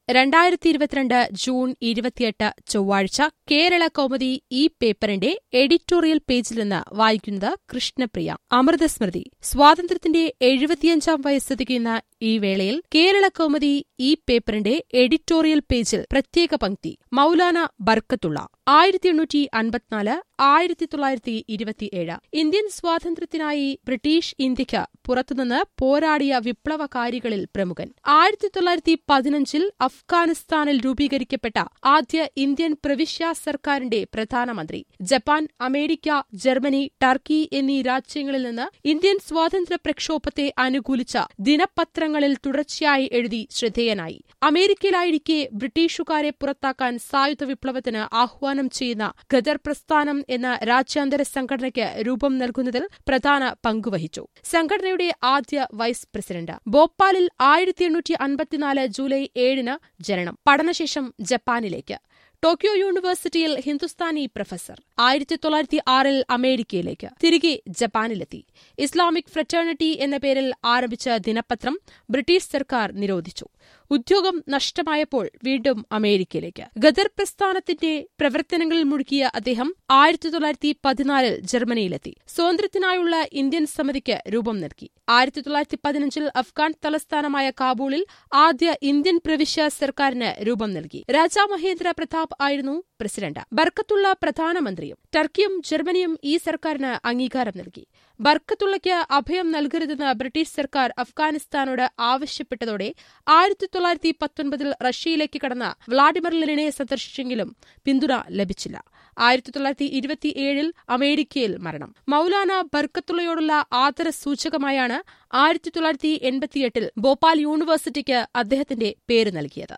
രണ്ടായിരത്തി ഇരുപത്തിരണ്ട് ജൂൺ ഇരുപത്തിയെട്ട് ചൊവ്വാഴ്ച കേരള കൗമുദി ഈ പേപ്പറിന്റെ എഡിറ്റോറിയൽ പേജിൽ നിന്ന് വായിക്കുന്നത് കൃഷ്ണപ്രിയ അമൃതസ്മൃതി സ്വാതന്ത്ര്യത്തിന്റെ എഴുപത്തിയഞ്ചാം വയസ്സ് തികയുന്ന ഈ വേളയിൽ കേരള കൗമുദി ഈ പേപ്പറിന്റെ എഡിറ്റോറിയൽ പേജിൽ പ്രത്യേക പങ്ക്തി മൌലാന ബർക്കത്തുള്ള ആയിരത്തി എണ്ണൂറ്റി അൻപത്തിനാല് ആയിരത്തി തൊള്ളായിരത്തി ഇരുപത്തിയേഴ് ഇന്ത്യൻ സ്വാതന്ത്ര്യത്തിനായി ബ്രിട്ടീഷ് ഇന്ത്യയ്ക്ക് പുറത്തുനിന്ന് പോരാടിയ വിപ്ലവകാരികളിൽ പ്രമുഖൻ ആയിരത്തി തൊള്ളായിരത്തി പതിനഞ്ചിൽ അഫ്ഗാനിസ്ഥാനിൽ രൂപീകരിക്കപ്പെട്ട ആദ്യ ഇന്ത്യൻ പ്രവിശ്യ സർക്കാരിന്റെ പ്രധാനമന്ത്രി ജപ്പാൻ അമേരിക്ക ജർമ്മനി ടർക്കി എന്നീ രാജ്യങ്ങളിൽ നിന്ന് ഇന്ത്യൻ സ്വാതന്ത്ര്യ പ്രക്ഷോഭത്തെ അനുകൂലിച്ച ദിനപത്രങ്ങളിൽ തുടർച്ചയായി എഴുതി ശ്രദ്ധേയനായി അമേരിക്കയിലായിരിക്കെ ബ്രിട്ടീഷുകാരെ പുറത്താക്കാൻ സായുധ വിപ്ലവത്തിന് ആഹ്വാനം ചെയ്യുന്ന ഖദർ പ്രസ്ഥാനം എന്ന രാജ്യാന്തര സംഘടനയ്ക്ക് രൂപം നൽകുന്നതിൽ പ്രധാന പങ്കുവഹിച്ചു സംഘടനയുടെ ആദ്യ വൈസ് പ്രസിഡന്റ് ഭോപ്പാലിൽ ആയിരത്തി എണ്ണൂറ്റി അൻപത്തിനാല് ജൂലൈ ഏഴിന് ജനനം പഠനശേഷം ജപ്പാനിലേക്ക് ടോക്കിയോ യൂണിവേഴ്സിറ്റിയിൽ ഹിന്ദുസ്ഥാനി പ്രൊഫസർ ആയിരത്തി തൊള്ളായിരത്തി ആറിൽ അമേരിക്കയിലേക്ക് തിരികെ ജപ്പാനിലെത്തി ഇസ്ലാമിക് ഫ്രറ്റേണിറ്റി എന്ന പേരിൽ ആരംഭിച്ച ദിനപത്രം ബ്രിട്ടീഷ് സർക്കാർ നിരോധിച്ചു ഉദ്യോഗം നഷ്ടമായപ്പോൾ വീണ്ടും അമേരിക്കയിലേക്ക് ഗദർ പ്രസ്ഥാനത്തിന്റെ പ്രവർത്തനങ്ങളിൽ മുഴുകിയ അദ്ദേഹം ആയിരത്തി തൊള്ളായിരത്തി പതിനാലിൽ ജർമ്മനിയിലെത്തി സ്വാതന്ത്ര്യത്തിനായുള്ള ഇന്ത്യൻ സമിതിക്ക് രൂപം നൽകി ആയിരത്തി തൊള്ളായിരത്തി പതിനഞ്ചിൽ അഫ്ഗാൻ തലസ്ഥാനമായ കാബൂളിൽ ആദ്യ ഇന്ത്യൻ പ്രവിശ്യ സർക്കാരിന് രൂപം നൽകി രാജാ മഹേന്ദ്ര പ്രതാപ് ആയിരുന്നു പ്രസിഡന്റ് ബർക്കത്തുള്ള പ്രധാനമന്ത്രിയും ടർക്കിയും ജർമ്മനിയും ഈ സർക്കാരിന് അംഗീകാരം നൽകി ബർക്കത്തുള്ളയ്ക്ക് അഭയം നൽകരുതെന്ന് ബ്രിട്ടീഷ് സർക്കാർ അഫ്ഗാനിസ്ഥാനോട് ആവശ്യപ്പെട്ടതോടെ ആയിരത്തി തൊള്ളായിരത്തി പത്തൊൻപതിൽ റഷ്യയിലേക്ക് കടന്ന വ്ളാഡിമിർ ലെനിനെ സന്ദർശിച്ചെങ്കിലും പിന്തുണ ലഭിച്ചില്ല ആയിരത്തി തൊള്ളായിരത്തി ഇരുപത്തിയേഴിൽ അമേരിക്കയിൽ മരണം മൌലാന ബർക്കത്തുള്ളയോടുള്ള ആദര സൂചകമായാണ് ആയിരത്തി തൊള്ളായിരത്തി എൺപത്തിയെട്ടിൽ ഭോപ്പാൽ യൂണിവേഴ്സിറ്റിക്ക് അദ്ദേഹത്തിന്റെ പേര് നൽകിയത്